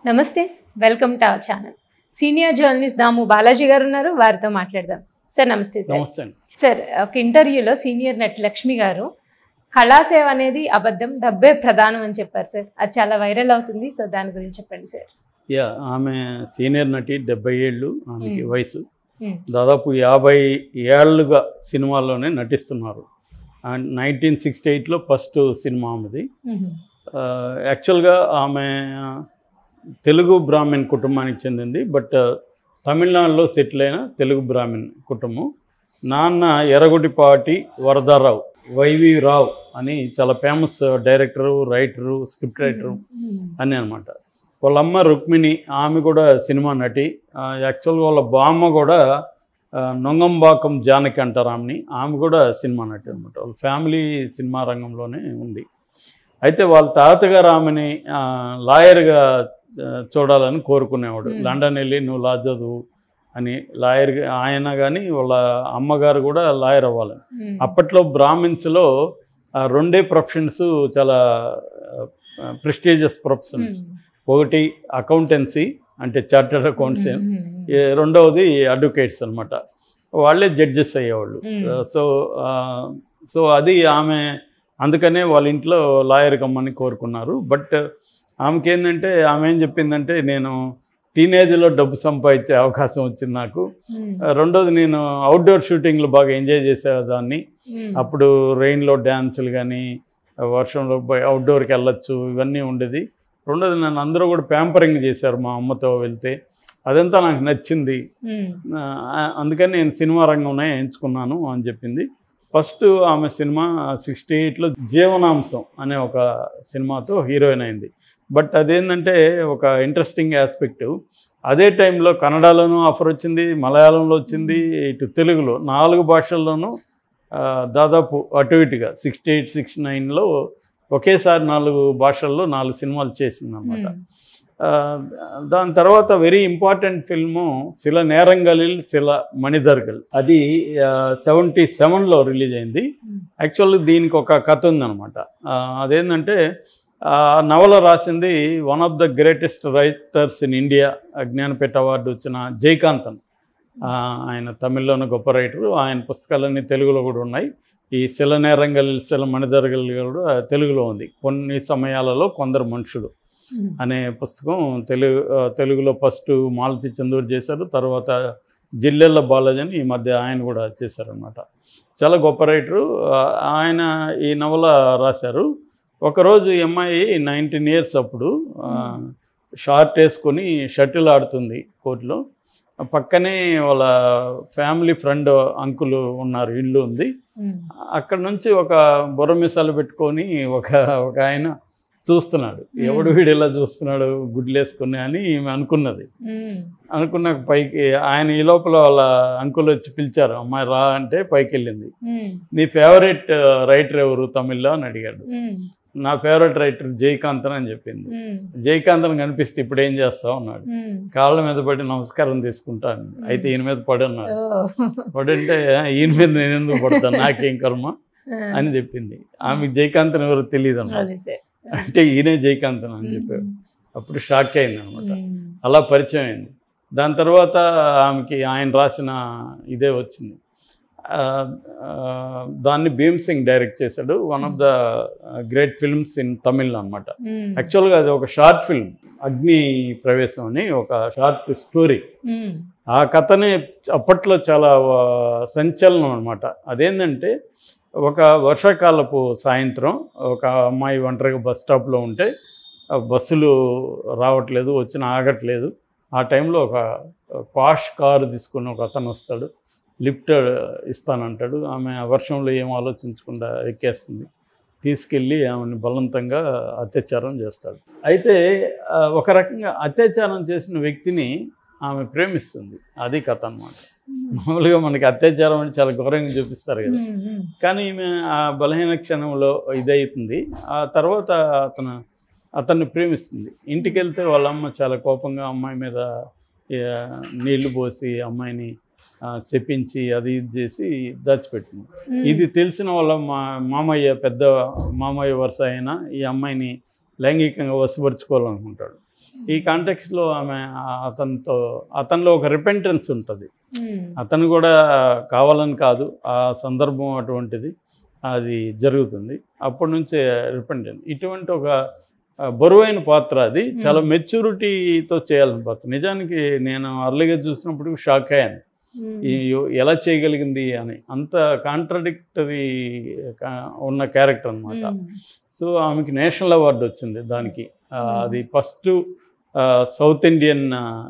నమస్తే welcome to our channel senior journalist Damu Balaji గారు ఉన్నారు వారితో మాట్లాడదాం సార్ నమస్తే సార్ నమస్తే అండి సార్ ఒక ఇంటర్వ్యూలో సీనియర్ నటి లక్ష్మి గారు కళాసేవ అనేది అబద్ధం డబ్బే ప్రధానం అని చెప్పారు సార్ అది చాలా వైరల్ అవుతుంది సో దాని గురించి చెప్పండి సార్ యా ఆమె సీనియర్ నటి డెబ్బై ఏళ్ళు ఆమెకి మ్మ్. వయసు మ్మ్. దాదాపు యాభై ఏళ్ళుగా సినిమాల్లోనే నటిస్తున్నారు అండ్ నైన్టీన్ సిక్స్టీ ఎయిట్లో ఫస్ట్ సినిమా ఆమెది మ్మ్. ఆ, యాక్చువల్గా ఆమె తెలుగు బ్రాహ్మణ్ కుటుంబానికి చెందింది బట్ తమిళనాడులో సెటిల్ అయిన తెలుగు బ్రాహ్మణ్ కుటుంబం నాన్న ఎర్రగొడిపాటి వరదారావు వైవి రావు అని చాలా famous director writer script writer hmm. అని అనమాట వాళ్ళ అమ్మ రుక్మిణి ఆమె కూడా సినిమా నటి ఆ, యాక్చువల్గా వాళ్ళ బామ్మ కూడా ఆ, నొంగంబాకం జానకి అంటారు ఆమెని ఆమె కూడా సినిమా నటి అనమాట వాళ్ళ ఫ్యామిలీ సినిమా రంగంలోనే ఉంది అయితే వాళ్ళ తాతగారు ఆమెని ఆ, లాయర్గా ఆ, చూడాలని కోరుకునేవాడు Hmm. లండన్ వెళ్ళి నువ్వు లా చదువు అని లాయర్ ఆయన కానీ వాళ్ళ అమ్మగారు కూడా లాయర్ అవ్వాలని మ్మ్. అప్పట్లో బ్రాహ్మిన్స్లో ఆ, రెండే ప్రొఫెషన్స్ చాలా ప్రెస్టీజియస్ ప్రొఫెషన్స్ మ్మ్. ఒకటి అకౌంటెన్సీ అంటే చార్టర్డ్ అకౌంట్స్ మ్మ్. రెండవది అడ్వకేట్స్ అనమాట వాళ్ళే జడ్జెస్ అయ్యేవాళ్ళు మ్మ్. సో సో అది ఆమె అందుకనే వాళ్ళ ఇంట్లో లాయర్ కమ్మని కోరుకున్నారు బట్ ఆమెకి ఏంటంటే ఆమె ఏం చెప్పిందంటే నేను టీనేజ్లో డబ్బు సంపాదించే అవకాశం వచ్చింది నాకు మ్మ్. రెండోది నేను అవుట్డోర్ షూటింగ్లు బాగా ఎంజాయ్ చేసేదాన్ని మ్మ్. అప్పుడు రెయిన్లో డ్యాన్సులు కానీ వర్షంలో పోయి అవుట్డోర్కి వెళ్ళొచ్చు ఇవన్నీ ఉండేది రెండోది నన్ను అందరూ కూడా ప్యాంపరింగ్ చేశారు మా అమ్మతో వెళ్తే అదంతా నాకు నచ్చింది మ్మ్. ఆ, అందుకని నేను సినిమా రంగంలో ఎంచుకున్నాను అని చెప్పింది ఫస్ట్ ఆమె సినిమా సిక్స్టీ ఎయిట్లో జీవనాంశం అనే ఒక సినిమాతో హీరోయిన్ అయింది బట్ అదేంటంటే ఒక ఇంట్రెస్టింగ్ ఆస్పెక్ట్ అదే టైంలో కన్నడలోనూ ఆఫర్ వచ్చింది మలయాళంలో వచ్చింది ఇటు తెలుగులో నాలుగు భాషల్లోనూ ఆ, దాదాపు అటు ఇటుగా సిక్స్టీ ఎయిట్ సిక్స్టీ నైన్లో ఒకేసారి నాలుగు భాషల్లో నాలుగు సినిమాలు చేసింది అనమాట మ్మ్. దాని తర్వాత వెరీ ఇంపార్టెంట్ ఫిల్ము శిల నేరంగలిల్ శిల మణిదర్గల్ అది సెవెంటీ సెవెన్లో రిలీజ్ అయింది మ్మ్. యాక్చువల్గా దీనికి ఒక కథ ఉందన్నమాట ఆ, అదేంటంటే ఆ నవల రాసింది one of the greatest writers in India Jnanpith award వచ్చిన జయకాంతన్ ఆ, ఆయన తమిళ్లోని గొప్ప రైటరు ఆయన పుస్తకాలన్నీ తెలుగులో కూడా ఉన్నాయి ఈ శిల నేరంగల్ శిల మణిదర్గల్ కూడా తెలుగులో ఉంది కొన్ని సమయాలలో కొందరు మనుషులు మ్మ్. అనే పుస్తకం తెలుగు ఆ, తెలుగులో ఫస్ట్ మాలతి చందూర్ చేశారు తర్వాత జిల్లెళ్ళ బాలాజీ అని ఈ మధ్య ఆయన కూడా చేశారనమాట చాలా గొప్ప రైటరు ఆ, ఆయన ఈ నవల రాశారు ఒకరోజు ఈ అమ్మాయి నైన్టీన్ ఇయర్స్ అప్పుడు ఆ, షార్ట్ వేసుకొని షటిల్ ఆడుతుంది కోర్టులో పక్కనే వాళ్ళ ఫ్యామిలీ ఫ్రెండ్ అంకుల్ ఉన్నారు ఇల్లు ఉంది మ్మ్. అక్కడ నుంచి ఒక బుర్ర మిసాలు పెట్టుకొని ఒక ఒక ఆయన చూస్తున్నాడు మ్మ్. ఎవడు వీడు ఇలా చూస్తున్నాడు గుడ్లేసుకుని అని ఈమె అనుకున్నది మ్మ్. అనుకున్నాక పైకి ఆయన ఈ లోపల వాళ్ళ అంకుల్ వచ్చి పిలిచారు అమ్మాయి రా అంటే పైకి వెళ్ళింది మ్మ్. నీ ఫేవరెట్ రైటర్ ఎవరు తమిళ్లో అని అడిగాడు మ్మ్. నా ఫేవరెట్ రైటర్ జయకాంతన్ అని చెప్పింది మ్మ్. జయకాంతన్ కనిపిస్తే ఇప్పుడు ఏం చేస్తావు అన్నాడు మ్మ్. కాళ్ళ మీద పడి నమస్కారం తీసుకుంటాను అయితే ఈయన మీద పడి అన్నాడు ఓ. పడంటే ఈయన మీద నేను ఎందుకు పడతాను నాకేం కర్మ ఆ. అని చెప్పింది ఆమెకు జయకాంతన్ ఎవరో తెలియదు అన్నమాట అదే సార్ అంటే ఈయనే జయకాంతన్ అని చెప్పారు అప్పుడు షాక్ అయింది అనమాట మ్మ్. అలా పరిచయం అయింది దాని తర్వాత ఆమెకి ఆయన రాసిన ఇదే వచ్చింది ఆ, ఆ, దాన్ని భీమ్ సింగ్ డైరెక్ట్ చేశాడు one of the great films in Tamil అనమాట మ్మ్. యాక్చువల్గా అది ఒక షార్ట్ ఫిల్మ్ అగ్ని ప్రవేశం అని ఒక షార్ట్ స్టోరీ మ్మ్. ఆ కథనే అప్పట్లో చాలా ఆ, సంచలనం అనమాట అదేంటంటే ఒక వర్షాకాలపు సాయంత్రం ఒక అమ్మాయి ఒంటరిగా బస్ స్టాప్లో ఉంటే ఆ బస్సులు రావట్లేదు వచ్చిన ఆగట్లేదు ఆ టైంలో ఒక పాష్ కారు తీసుకుని ఒక అతను వస్తాడు లిఫ్ట్ ఇస్తానంటాడు ఆమె ఆ వర్షంలో ఏం ఆలోచించకుండా ఎక్కేస్తుంది తీసుకెళ్ళి ఆమెను బలవంతంగా అత్యాచారం చేస్తాడు అయితే ఆ, ఒక రకంగా అత్యాచారం చేసిన వ్యక్తిని ఆమె ప్రేమిస్తుంది అది కథ అన్నమాట మామూలుగా మనకి అత్యాచారం అంటే చాలా ఘోరంగా చూపిస్తారు కదా మ్మ్. మ్మ్. కానీ ఈమె ఆ బలహీన క్షణంలో ఇదవుతుంది ఆ తర్వాత అతను అతన్ని ప్రేమిస్తుంది ఇంటికి వెళ్తే వాళ్ళ అమ్మ చాలా కోపంగా అమ్మాయి మీద ఆ, నీళ్లు పోసి అమ్మాయిని ఆ, శపించి అది ఇది చేసి దాచిపెట్టింది మ్మ్. ఇది తెలిసిన వాళ్ళ మా మామయ్య పెద్ద మామయ్య వరుస అయిన ఈ అమ్మాయిని లైంగికంగా వశపరుచుకోవాలనుకుంటాడు ఈ కాంటెక్స్లో ఆమె ఆ- అతనితో అతనిలో ఒక రిపెంటెన్స్ ఉంటుంది ఉమ్. అతను కూడా కావాలని కాదు ఆ సందర్భం అటువంటిది అది జరుగుతుంది అప్పటి నుంచే రిపెంటెంట్ ఇటువంటి ఒక ఆ, బరువైన పాత్ర అది చాలా మెచ్యూరిటీతో చేయాలని పాత్ర నిజానికి నేను అర్లీగా చూసినప్పుడు షాక్ అయ్యాను ఉమ్. ఈ ఎలా చేయగలిగింది అని అంత కాంట్రడిక్టరీ ఉన్న క్యారెక్టర్ అనమాట ఉమ్. సో ఆమెకి నేషనల్ అవార్డు వచ్చింది దానికి ఆ, అది first south Indian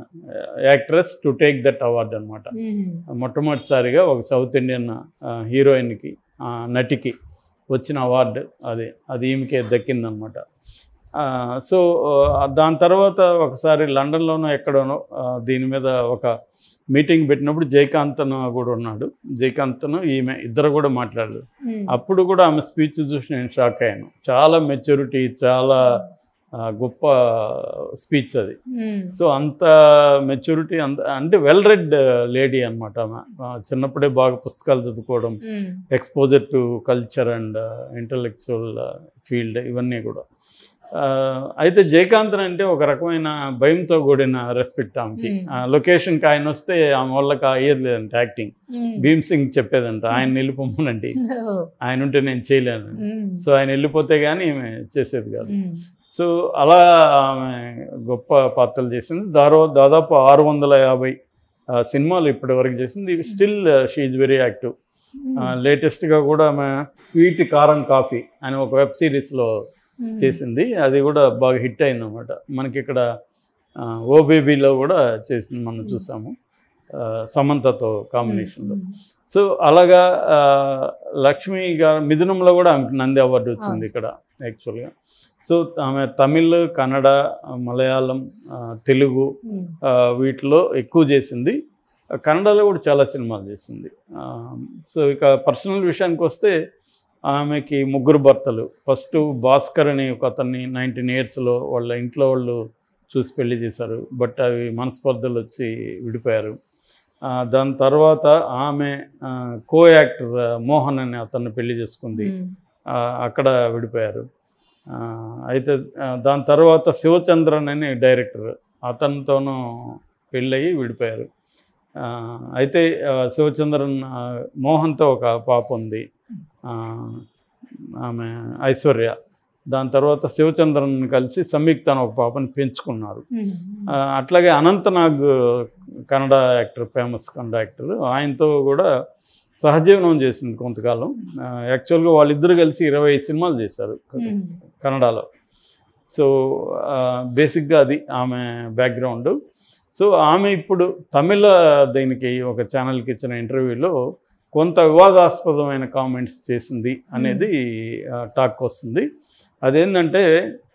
actress to take that award అనమాట ఉమ్. మొట్టమొదటిసారిగా ఒక సౌత్ ఇండియన్ హీరోయిన్కి ఆ, నటికి వచ్చిన అవార్డు అది అది ఈమెకే దక్కిందనమాట ఆ, సో ఆ, దాని తర్వాత ఒకసారి లండన్లోనో ఎక్కడోనో ఆ, దీని మీద ఒక మీటింగ్ పెట్టినప్పుడు జయకాంతను కూడా ఉన్నాడు జయకాంతను ఈమె ఇద్దరు కూడా మాట్లాడారు ఉమ్. అప్పుడు కూడా ఆమె స్పీచ్ చూసి నేను షాక్ అయ్యాను చాలా మెచ్యూరిటీ చాలా ఆ, గొప్ప స్పీచ్ అది ఉమ్. సో అంత మెచ్యూరిటీ అంత అంటే వెల్ రెడ్ లేడీ అనమాట ఆమె ఆ, చిన్నప్పుడే బాగా పుస్తకాలు చదువుకోవడం um. Exposure to culture and intellectual field ఇవన్నీ కూడా ఆ, అయితే జయకాంతన్ అంటే ఒక రకమైన భయంతో కూడిన రెస్పెక్ట్ ఆమెకి Hmm. ఆ, లొకేషన్కి ఆయన వస్తే ఆమె వాళ్ళకి అయ్యేది లేదంట యాక్టింగ్ ఉమ్. భీమ్ సింగ్ చెప్పేదంట ఆయన వెళ్ళిపోమనండి ఓ. ఆయన ఉంటే నేను చేయలేను ఉమ్. సో ఆయన వెళ్ళిపోతే కానీ ఈమె చేసేది కాదు ఉమ్. సో అలా ఆమె గొప్ప పాత్రలు చేసింది దారో దాదాపు ఆరు వందల యాభై ఆ, సినిమాలు ఇప్పటి వరకు చేసింది స్టిల్ షీఈ్ వెరీ యాక్టివ్ లేటెస్ట్గా కూడా ఆమె స్వీట్ కారం కాఫీ అని ఒక వెబ్ సిరీస్లో ఉమ్. చేసింది అది కూడా బాగా హిట్ అయింది అనమాట మనకి ఇక్కడ ఆ, ఓ బేబీలో కూడా చేసింది మనం చూసాము ఆ, సమంతతో కాంబినేషన్లో ఉమ్. సో అలాగా ఆ, లక్ష్మి గారు మిథునంలో కూడా ఆమెకు నంది అవార్డు వచ్చింది అవును. ఇక్కడ యాక్చువల్గా సో ఆమె తమిళ్ కన్నడ మలయాళం ఆ, తెలుగు ఉమ్. ఆ, వీటిలో ఎక్కువ చేసింది ఆ, కన్నడలో కూడా చాలా సినిమాలు చేసింది ఆ, సో ఇక పర్సనల్ విషయానికి వస్తే ఆమెకి ముగ్గురు భర్తలు ఫస్ట్ భాస్కర్ అని ఒక అతన్ని నైన్టీన్ ఇయర్స్లో వాళ్ళ ఇంట్లో వాళ్ళు చూసి పెళ్లి చేశారు బట్ అవి మనస్పర్ధలు వచ్చి విడిపోయారు ఆ, దాని తర్వాత ఆమె ఆ, కో యాక్టర్ మోహన్ అనే అతన్ని పెళ్లి చేసుకుంది ఉమ్. ఆ, అక్కడ విడిపోయారు ఆ, అయితే ఆ, దాని తర్వాత శివచంద్రన్ అని డైరెక్టర్ అతనితోనూ పెళ్ళయి విడిపోయారు ఆ, అయితే ఆ, శివచంద్రన్ ఆ, మోహన్తో ఒక పాప ఉంది ఆ, ఆమె ఐశ్వర్య దాని తర్వాత శివచంద్రన్ కలిసి సంయుక్త అని ఒక పాపని పెంచుకున్నారు ఉమ్. ఆ, అట్లాగే Ananthnag Kannada actor famous Kannada actor ఆయనతో కూడా సహజీవనం చేసింది కొంతకాలం ఆ, యాక్చువల్గా వాళ్ళిద్దరు కలిసి ఇరవై సినిమాలు చేశారు ఉమ్. కన్నడలో సో ఆ, బేసిక్గా అది ఆమె బ్యాక్గ్రౌండ్ సో ఆమె ఇప్పుడు తమిళ దీనికి ఒక ఛానల్కి ఇచ్చిన ఇంటర్వ్యూలో కొంత వివాదాస్పదమైన కామెంట్స్ చేసింది అనేది ఆ, టాక్ వస్తుంది అదేంటంటే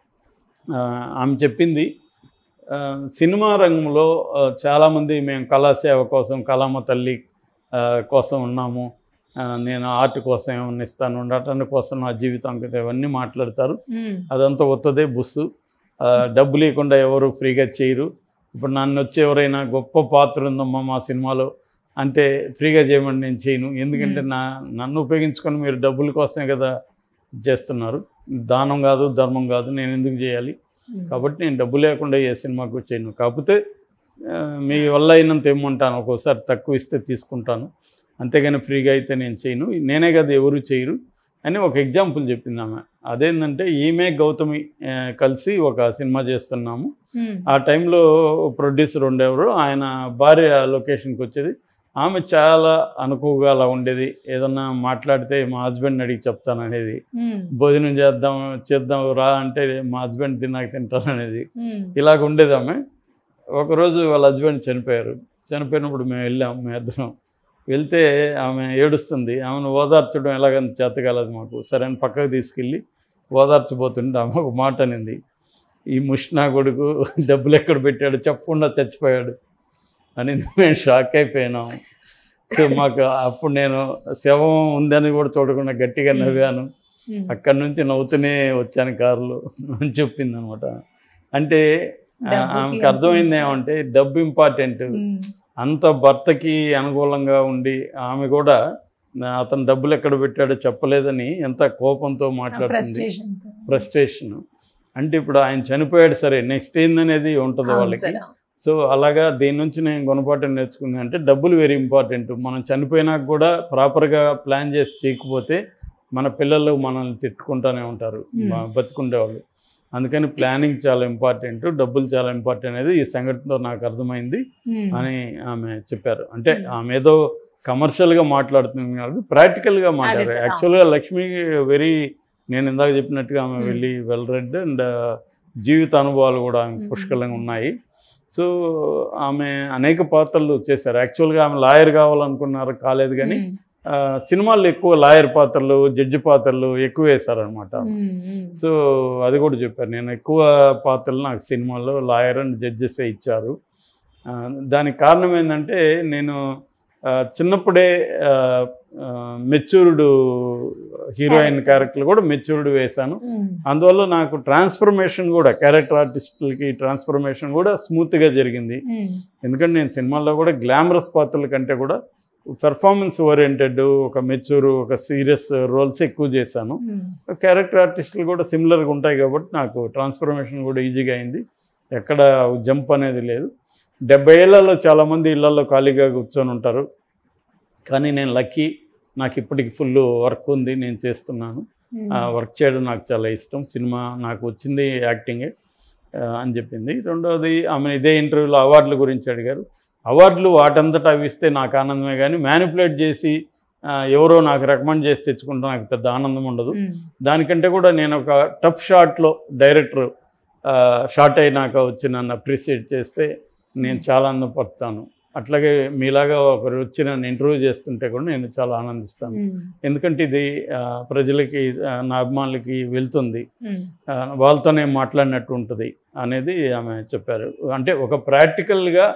ఆ, ఆమె చెప్పింది ఆ, సినిమా రంగంలో ఆ, చాలామంది మేము కళాసేవ కోసం కళామ తల్లి ఆ, కోసం ఉన్నాము ఆ, నేను ఆర్ట్ కోసం ఏమన్నా ఇస్తాను నటన కోసం నా జీవితం అంకితం ఇవన్నీ మాట్లాడతారు ఉమ్. అదంతా వత్తదే బుస్సు ఆ, డబ్బు లేకుండా ఎవరు ఫ్రీగా చేయరు ఇప్పుడు నన్ను వచ్చి ఎవరైనా గొప్ప పాత్ర ఉందమ్మా మా సినిమాలో అంటే ఫ్రీగా చేయమని నేను చేయను ఎందుకంటే నా నన్ను ఉపయోగించుకొని మీరు డబ్బుల కోసమే కదా చేస్తున్నారు దానం కాదు ధర్మం కాదు నేను ఎందుకు చేయాలి ఉమ్. కాబట్టి నేను డబ్బు లేకుండా ఏ సినిమాకు చేయను కాకపోతే ఆ, మీ వల్ల అయినంత ఏమంటాను ఒక్కోసారి తక్కువ ఇస్తే తీసుకుంటాను అంతేగాని ఫ్రీగా అయితే నేను చేయను నేనే కదా ఎవరు చేయరు అని ఒక ఎగ్జాంపుల్ చెప్పింది ఆమె అదేంటంటే ఈమె గౌతమి ఆ, కలిసి ఒక సినిమా చేస్తున్నాము ఉమ్. ఆ టైంలో ప్రొడ్యూసర్ ఉండేవారు ఆయన భార్య లొకేషన్కి వచ్చేది ఆమె చాలా అనుకువగా అలా ఉండేది ఏదన్నా మాట్లాడితే మా హస్బెండ్ అడిగి చెప్తాను అనేది ఉమ్. భోజనం చేద్దాం చేద్దాం రా అంటే మా హస్బెండ్ తిన్నాక తింటాను అనేది ఉమ్. ఇలాగ ఉండేది ఆమె ఒకరోజు వాళ్ళ హస్బెండ్ చనిపోయారు చనిపోయినప్పుడు మేము వెళ్ళాం మేము ఇద్దరం వెళ్తే ఆమె ఏడుస్తుంది ఆమెను ఓదార్చడం ఎలాగని చేతకాలేదు మాకు సరే అని పక్కకు తీసుకెళ్ళి ఓదార్చబోతుంటే ఆమె ఒక మాట అనింది ఈ ముష్నా కొడుకు డబ్బులు ఎక్కడ పెట్టాడు చెప్పకుండా చచ్చిపోయాడు అనేది మేము షాక్ అయిపోయినాం సో మాకు అప్పుడు నేను శవం ఉందని కూడా చూడకుండా గట్టిగా నవ్వాను ఉమ్. అక్కడి నుంచి నవ్వుతూనే వచ్చాను కారులో అని చెప్పింది అనమాట అంటే ఆ, డబ్బుకి ఆమెకు అర్థమైంది ఏమంటే డబ్బు ఇంపార్టెంట్ ఉమ్. అంత భర్తకి అనుకూలంగా ఉండి ఆమె కూడా నా- అతను డబ్బులు ఎక్కడ పెట్టాడో చెప్పలేదని ఎంత కోపంతో ఆ మాట్లాడుతుంది frustration తో. ఫ్రస్ట్రేషన్ అంటే ఇప్పుడు ఆయన చనిపోయాడు సరే నెక్స్ట్ ఏందనేది ఉంటుంది అవును వాళ్ళకి సార్ సో అలాగా దీని నుంచి నేను గుణపాఠం నేర్చుకుంది అంటే డబ్బులు వెరీ ఇంపార్టెంట్ మనం చనిపోయినాక కూడా ప్రాపర్గా ప్లాన్ చేసి చేయకపోతే మన పిల్లలు మనల్ని తిట్టుకుంటూనే ఉంటారు Hmm. బ- బతుకుండేవాళ్ళు అందుకని ప్లానింగ్ చాలా ఇంపార్టెంట్ డబ్బులు చాలా ఇంపార్టెంట్ అనేది ఈ సంఘటనతో నాకు అర్థమైంది ఉమ్. అని ఆమె చెప్పారు అంటే Hmm. ఆమె ఏదో కమర్షియల్గా మాట్లాడుతుంది కాదు ప్రాక్టికల్గా మాట్లాడారు sir. యాక్చువల్గా లక్ష్మి వెరీ నేను ఇందాక చెప్పినట్టుగా ఆమె Hmm. వెళ్ళి వెల్ రెడ్ అండ్ జీవిత అనుభవాలు కూడా ఆమె Hmm. పుష్కలంగా ఉన్నాయి సో ఆమె అనేక పాత్రలు చేశారు యాక్చువల్గా ఆమె లాయర్ కావాలనుకున్నారు కాలేదు కానీ ఉమ్. ఆ, సినిమాల్లో ఎక్కువ లాయర్ పాత్రలు జడ్జి పాత్రలు ఎక్కువ వేశారనమాట ఉమ్. ఉమ్. సో అది కూడా చెప్పారు నేను ఎక్కువ పాత్రలు నాకు సినిమాల్లో లాయర్ అండ్ జడ్జెస్ ఇచ్చారు ఆ, దానికి కారణం ఏంటంటే నేను ఆ, చిన్నప్పుడే మెచ్యూర్డ్ హీరోయిన్ Characters. క్యారెక్టర్ కూడా మెచ్యూర్డ్ వేశాను ఉమ్. అందువల్ల నాకు ట్రాన్స్ఫర్మేషన్ కూడా క్యారెక్టర్ ఆర్టిస్టులకి ట్రాన్స్ఫర్మేషన్ కూడా స్మూత్గా జరిగింది ఉమ్. ఎందుకంటే నేను సినిమాల్లో కూడా గ్లామరస్ పాత్రల కంటే కూడా పెర్ఫార్మెన్స్ ఓరియంటెడ్ ఒక మెచ్యూర్ ఒక సీరియస్ రోల్స్ ఎక్కువ చేశాను ఉమ్. క్యారెక్టర్ ఆర్టిస్టులు కూడా సిమిలర్గా ఉంటాయి కాబట్టి నాకు ట్రాన్స్ఫర్మేషన్ కూడా ఈజీగా అయింది ఎక్కడ జంప్ అనేది లేదు డెబ్బై ఏళ్లలో చాలామంది ఇళ్లలో ఖాళీగా కూర్చొని ఉంటారు కానీ నేను లక్కీ నాకు ఇప్పటికి ఫుల్ వర్క్ ఉంది నేను చేస్తున్నాను ఉమ్. ఆ వర్క్ చేయడం నాకు చాలా ఇష్టం సినిమా నాకు వచ్చింది యాక్టింగే ఆ, అని చెప్పింది రెండవది ఆమె ఇదే ఇంటర్వ్యూలో అవార్డుల గురించి అడిగారు అవార్డులు వాటంతటా అవి ఇస్తే నాకు ఆనందమే కానీ మ్యానిపులేట్ చేసి ఆ, ఎవరో నాకు రికమెండ్ చేసి తెచ్చుకుంటే నాకు పెద్ద ఆనందం ఉండదు ఉమ్. దానికంటే కూడా నేను ఒక టఫ్ షాట్లో డైరెక్టర్ షార్ట్ అయినాక వచ్చి నన్ను అప్రిషియేట్ చేస్తే నేను చాలా ఆనందపడతాను అట్లాగే మీలాగా ఒకరు వచ్చి నన్ను ఇంటర్వ్యూ చేస్తుంటే కూడా నేను చాలా ఆనందిస్తాను ఉమ్. ఎందుకంటే ఇది ఆ, ప్రజలకి ఆ, నా అభిమానులకి వెళ్తుంది ఉమ్. ఆ, వాళ్ళతోనే మాట్లాడినట్టు ఉంటుంది అనేది ఆమె చెప్పారు అంటే ఒక ప్రాక్టికల్గా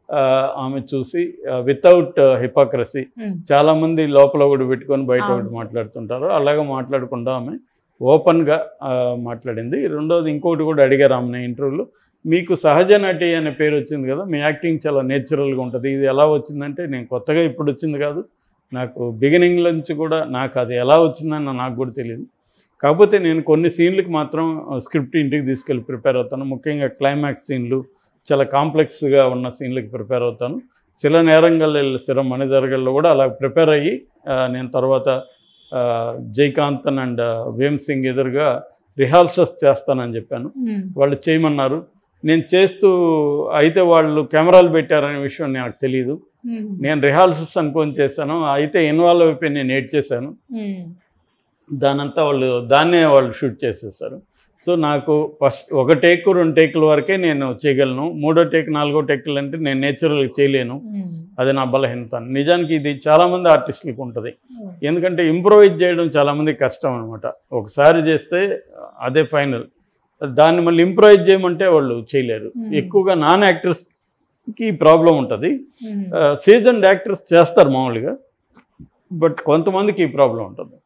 ఆమె చూసి వితౌట్ హిపోక్రసీ ఉమ్. చాలామంది లోపల ఒకటి పెట్టుకొని బయట అవును ఒకటి సార్. మాట్లాడుతుంటారు అలాగే మాట్లాడకుండా ఆమె ఓపెన్గా మాట్లాడింది రెండోది ఇంకొకటి కూడా అడిగారు ఆమె ఇంటర్వ్యూలో మీకు సహజ నటి అనే పేరు వచ్చింది కదా మీ యాక్టింగ్ చాలా నేచురల్గా ఉంటుంది ఇది ఎలా వచ్చిందంటే నేను కొత్తగా ఇప్పుడు వచ్చింది కాదు నాకు బిగినింగ్ నుంచి కూడా నాకు అది ఎలా వచ్చిందని నాకు కూడా తెలియదు కాకపోతే నేను కొన్ని సీన్లకు మాత్రం స్క్రిప్ట్ ఇంటికి తీసుకెళ్ళి ప్రిపేర్ అవుతాను ముఖ్యంగా క్లైమాక్స్ సీన్లు చాలా కాంప్లెక్స్గా ఉన్న సీన్లకు ప్రిపేర్ అవుతాను శిల నేరంగల్ శిల మణిదర్గల్లో కూడా అలా ప్రిపేర్ అయ్యి ఆ, నేను తర్వాత ఆ, జైకాంతన్ అండ్ వేమ్ సింగ్ ఎదురుగా రిహార్సల్స్ చేస్తానని చెప్పాను ఉమ్. వాళ్ళు చేయమన్నారు నేను చేస్తూ అయితే వాళ్ళు కెమెరాలు పెట్టారనే విషయం నాకు తెలియదు ఉమ్. నేను రిహార్సల్స్ అనుకొని చేశాను అయితే ఇన్వాల్వ్ అయిపోయి నేను ఏడ్ చేశాను ఉమ్. దానంతా వాళ్ళు దాన్నే వాళ్ళు షూట్ చేసేసారు సో నాకు ఫస్ట్ ఒక టేక్ రెండు టేకుల వరకే నేను చేయగలను మూడో టేక్ నాలుగో టేకులు అంటే నేను నేచురల్గా చేయలేను ఉమ్. అది నా బలహీనత నిజానికి ఇది చాలామంది ఆర్టిస్టులకు ఉంటుంది ఉమ్. ఎందుకంటే ఇంప్రూవైజ్ చేయడం చాలామంది కష్టం అనమాట ఒకసారి చేస్తే అదే ఫైనల్ దాన్ని మళ్ళీ ఇంప్రూవైజ్ చేయమంటే వాళ్ళు చేయలేరు Hmm. ఎక్కువగా నాన్ యాక్టర్స్కి ప్రాబ్లం ఉంటుంది ఉమ్. సీజన్ యాక్టర్స్ చేస్తారు మామూలుగా బట్ కొంతమందికి ఈ ప్రాబ్లం ఉంటుంది